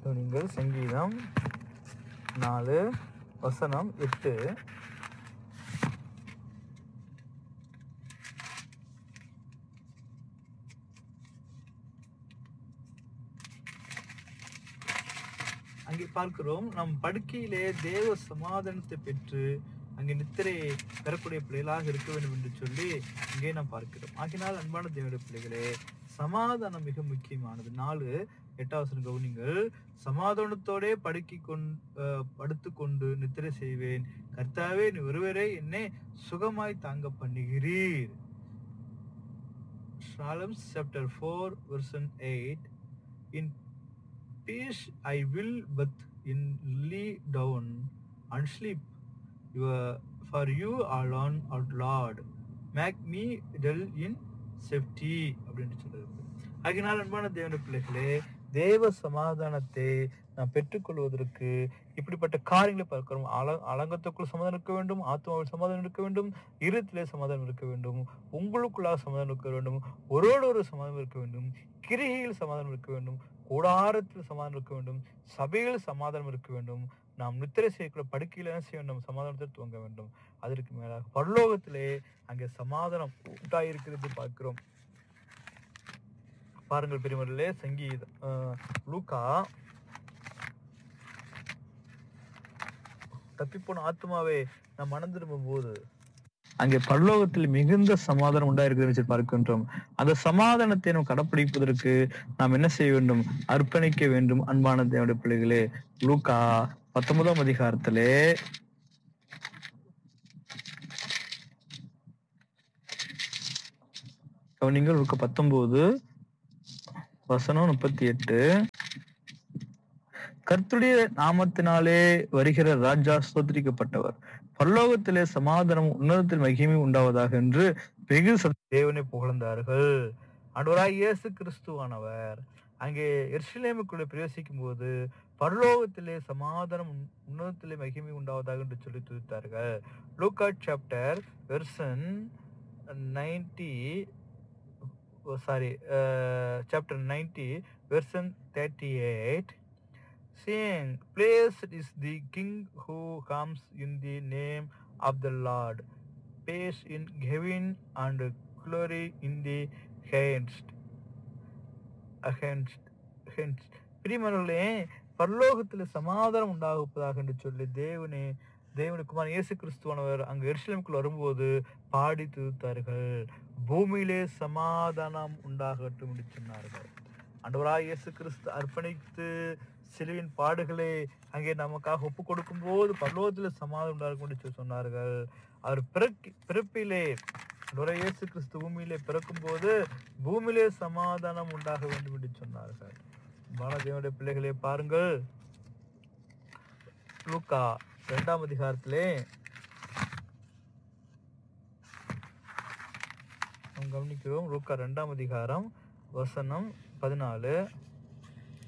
நீங்கள் சங்கீதம் நாலு வசனம் எட்டு அங்கே பார்க்கிறோம் நம் படுக்கையிலே தேவ சமாதானத்தை பெற்று அங்கே நித்திரையை பெறக்கூடிய பிள்ளைகளாக இருக்க வேண்டும் என்று சொல்லி இங்கே நாம் பார்க்கிறோம் ஆகினால் அன்பான தேவனுடைய பிள்ளைகளே சமாதானம் மிக முக்கியமானது நாலு எட்டாவது கவனிங்கள் சமாதானத்தோடே படுக்கி கொண்டு படுத்துக்கொண்டு நித்திரை செய்வேன் கர்த்தாவே நீ ஒருவரே என்னை சுகமாய் தாங்க பண்ணுகிறீர் Psalms chapter 4 verse 8 In peace I will but in lie down and sleep. Your, for you alone, O Lord, make me dwell in safety அப்படின்னு சொல்றது ஆகினால் அன்பான தேவன பிள்ளைகளே தேவ சமாதானத்தை நாம் பெற்றுக்கொள்வதற்கு இப்படிப்பட்ட காரியங்களை பார்க்கிறோம் அல அலங்கத்துக்குள் சமாதானம் இருக்க வேண்டும் ஆத்மாவில் சமாதானம் இருக்க வேண்டும் இருத்திலே சமாதானம் இருக்க வேண்டும் உங்களுக்குள்ளாக சமாதானம் இருக்க வேண்டும் ஒருவரோடு ஒரு சமாதானம் இருக்க வேண்டும் கிரிகையில் சமாதானம் இருக்க வேண்டும் கூடாரத்தில் சமாதானம் இருக்க வேண்டும் சபையில் சமாதானம் இருக்க வேண்டும் நாம் நித்திரை செய்யக்கூட படுக்கையில் என்ன செய்ய வேண்டும் சமாதானத்தை துவங்க வேண்டும் அதற்கு மேலாக பரலோகத்திலே அங்கே சமாதானம் உண்டாயிருக்கிறது பார்க்கிறோம் பாருங்கள் பெரியவர்களே சங்கீத அஹ், லூக்கா தப்பிப்போன ஆத்மாவே நாம் மனம் திரும்பும் போது அங்கே பரலோகத்தில் மிகுந்த சமாதானம் உண்டாயிருக்கிறது என்று பார்க்கின்றோம் அந்த சமாதானத்தை நாம் கடைப்பிடிப்பதற்கு நாம் என்ன செய்ய வேண்டும் அர்ப்பணிக்க வேண்டும் அன்பான தேவனுடைய பிள்ளைகளே லூக்கா பத்தொன்பதாம் அதிகாரத்திலே கவனிங்கள் லூக்கா பத்தொன்பது வசனம் முப்பத்தி எட்டு கர்த்தருடைய நாமத்தினாலே வருகிற ராஜா ஸ்தோத்திரிக்கப்பட்டவர் பரலோகத்திலே சமாதானம் உன்னதத்தில் மகிமை உண்டாவதாக என்று வெகு சத்த தேவனை புகழ்ந்தார்கள் ஆண்டவராய் இயேசு கிறிஸ்துவானவர் அங்கே எர்ஷிலேமுக்குள்ளே பிரவேசிக்கும் போது பரலோகத்திலே சமாதானம் உன்- உன்னதத்திலே மகிமை உண்டாவதாக என்று சொல்லி துதித்தார்கள் லூக்கா chapter version ninety sorry chapter ninety version thirty eight saying, Blessed is the King who comes in the name of the Lord, peace in heaven and glory in the highest. Against, against. பிரியமானவர்களே பரலோகத்தில் சமாதானம் உண்டாகுப்பதாக என்று சொல்லி தேவனே தேவனுடைய குமாரன் இயேசு கிறிஸ்துவானவர் அங்கு எருசலேமுக்குள் வரும்போது பாடி துதித்தார்கள் பூமியிலே சமாதானம் உண்டாகட்டும் என்று சொன்னார்கள் ஆண்டவராய் இயேசு கிறிஸ்து அர்ப்பணித்து சிலுவின் பாடுகளை அங்கே நமக்காக ஒப்பு கொடுக்கும் போது பரலோகத்தில் சமாதானம் உண்டாகும் என்று சொல்லி சொன்னார்கள் அவர் பிறக்கி பிறப்பிலே ஆண்டவராய் இயேசு கிறிஸ்து பூமியிலே பிறக்கும் போது பூமியிலே சமாதானம் உண்டாக வேண்டும் என்று சொன்னார்கள் பாலதேவனுடைய பிள்ளைகளே பாருங்கள் லூக்கா இரண்டாம் அதிகாரத்திலே நாம் கவனிக்கிறோம் லூக்கா இரண்டாம் அதிகாரம் வசனம் பதினாலு